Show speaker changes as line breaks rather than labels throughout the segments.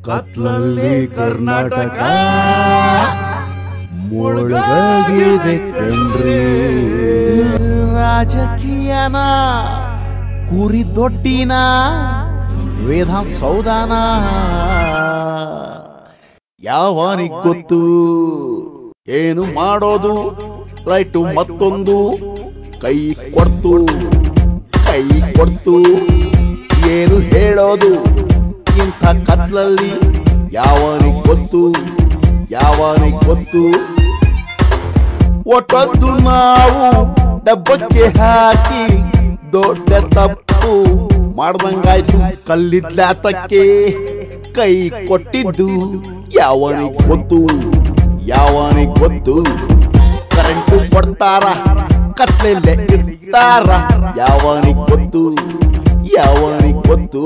ಕತ್ಲಲ್ಲಿ ಕರ್ನಾಟಕ ಮುಳುಗಾಗಿದೆ ಕಣ್ರಿ
ರಾಜಕೀಯನ ಕುರಿ ದೊಡ್ಡಿನ ವಿಧಾನಸೌಧನ ಯಾವನಿಗ್ ಗೊತ್ತು ಏನು ಮಾಡೋದು ರೈಟು ಮತ್ತೊಂದು ಕೈ ಕೊಡ್ತು ಕೈ ಕೊಡ್ತು ಏನು ಹೇಳೋದು ಇಂಥ ಕತ್ಲಲ್ಲಿ ಯಾವನಿಗ್ ಗೊತ್ತು ಯಾವನಿಗ್ ಗೊತ್ತು ಒಟ್ಟದ್ದು ನಾವು ಡಬ್ಬಕ್ಕೆ ಹಾಕಿ ದೊಡ್ಡ ತಪ್ಪು ಮಾಡ್ದಂಗಾಯ್ತು ಕಲ್ಲಿದ್ಲಾತಕ್ಕೆ ಕೈ ಕೊಟ್ಟಿದ್ದು ಯಾವನಿಗ್ ಗೊತ್ತು ಯಾವನಿಗ್ ಗೊತ್ತು ಕರೆಂಟು ಕೊಡ್ತಾರ ಕತ್ಲೆಲ್ಲೇ ಇರ್ತಾರ ಯಾವನಿಗ್ ಗೊತ್ತು ಯಾವನಿಗ್ ಗೊತ್ತು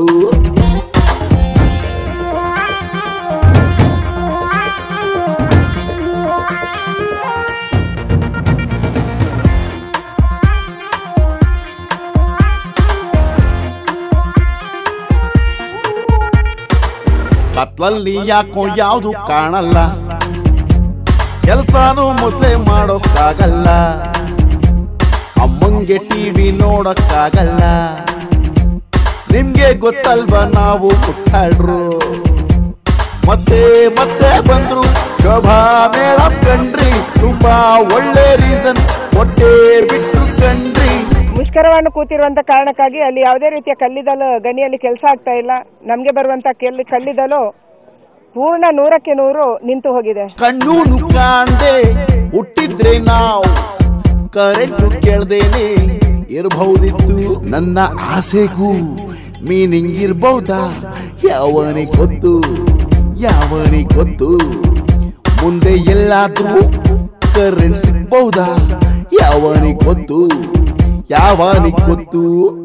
ಕತ್ಲಲ್ಲಿ ಯಾಕೋ ಯಾವುದು ಕಾಣಲ್ಲ ಕೆಲ್ಸಾನು ಮೊದ್ಲೇ ಮಾಡೋಕ್ಕಾಗಲ್ಲ ಅಮ್ಮಂಗೆ ಟಿವಿ ನೋಡಕ್ಕಾಗಲ್ಲ ನಿಮ್ಗೆ ಗೊತ್ತಲ್ವಾ ನಾವು ಮುಟ್ಟಾಡ್ರು ಮತ್ತೆ ಮತ್ತೆ ಬಂದ್ರು ಶೋಭಾ ಮೇಡಮ್ ಕಣ್ರಿ ತುಂಬಾ ಒಳ್ಳೆ ರೀಸನ್ ಹೊಟ್ಟೆ ಬಿಟ್ಟು ಕಣ್ರಿ
ಮುಷ್ಕರವನ್ನು ಕೂತಿರುವಂತ ಕಾರಣಕ್ಕಾಗಿ ಅಲ್ಲಿ ಯಾವುದೇ ರೀತಿಯ ಕಲ್ಲಿದ್ದಲು ಗಣಿಯಲ್ಲಿ ಕೆಲಸ ಆಗ್ತಾ ಇಲ್ಲ ನಮಗೆ ಬರುವಂತ ಕೆಲ್ ಕಲ್ಲಿದ್ದಲು ಪೂರ್ಣ ನೂರಕ್ಕೆ ನೂರು ನಿಂತು ಹೋಗಿದೆ
ಕಣ್ಣೂನು ಕಾಣ್ದೆ ಹುಟ್ಟಿದ್ರೆ ನಾವು ಕರೆಂಟು ಕೇಳ್ದೇನೆ ಇರಬಹುದಿತ್ತು ನನ್ನ ಆಸೆಗೂ ಮೀನಿಂಗ್ ಇರ್ಬಹುದಾ ಯಾವನಿಗೆ ಗೊತ್ತು ಯಾವನಿಗೆ ಗೊತ್ತು ಮುಂದೆ ಎಲ್ಲಾದ್ರೂ ಕರೆಂಟ್ ಸಿಗ್ಬಹುದಾ ಯಾವನಿಗೆ ಗೊತ್ತು ಯಾವನಿಗೆ ಗೊತ್ತು